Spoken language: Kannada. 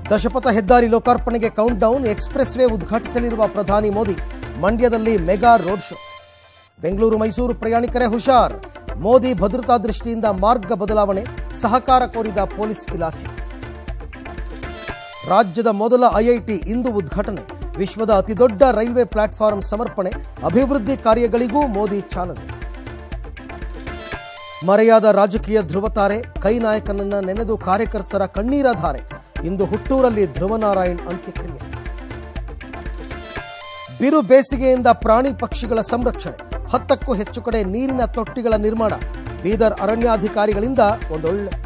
ದಶಪಥ ಹೆದ್ದಾರಿ ಲೋಕಾರ್ಪಣೆಗೆ ಕೌಂಟ್ ಡೌನ್ ಎಕ್ಸ್ಪ್ರೆಸ್ ವೇ ಉದ್ಘಾಟಿಸಲಿರುವ ಪ್ರಧಾನಿ ಮೋದಿ ಮಂಡ್ಯದಲ್ಲಿ mega road show Bengaluru Mysuru ಪ್ರಯಾಣಿಕರೇ ಹುಷಾರ್ ಮೋದಿ ಭದ್ರತಾ ದೃಷ್ಟಿಯಿಂದ ಮಾರ್ಗ ಬದಲಾವಣೆ ಸಹಕಾರ ಕೋರಿದ ಪೊಲೀಸ್ ಇಲಾಖೆ ರಾಜ್ಯದ ಮೊದಲ ಐಐಟಿ ಇಂದು ಉದ್ಘಾಟನೆ ವಿಶ್ವದ ಅತಿದೊಡ್ಡ ರೈಲ್ವೆ ಪ್ಲಾಟ್ಫಾರ್ಮ್ ಸಮರ್ಪಣೆ ಅಭಿವೃದ್ಧಿ ಕಾರ್ಯಗಳಿಗೂ ಮೋದಿ ಚಾಲನೆ ಮರೆಯಾದ ರಾಜಕೀಯ ಧ್ರುವತಾರೆ ಕೈ ನಾಯಕನನ್ನ ನೆನೆದು ಕಾರ್ಯಕರ್ತರ ಕಣ್ಣೀರ ಧಾರೆ ಇಂದು ಹುಟ್ಟೂರಲ್ಲಿ ಧ್ರುವನಾರಾಯಣ್ ಅಂತ್ಯಕ್ರಿಯೆ ಬಿರು ಬೇಸಿಗೆಯಿಂದ ಪ್ರಾಣಿ ಪಕ್ಷಿಗಳ ಸಂರಕ್ಷಣೆ ಹತ್ತಕ್ಕೂ ಹೆಚ್ಚು ಕಡೆ ನೀರಿನ ತೊಟ್ಟಿಗಳ ನಿರ್ಮಾಣ ಬೀದರ್ ಅರಣ್ಯಾಧಿಕಾರಿಗಳಿಂದ ಒಂದೊಳ್ಳೆ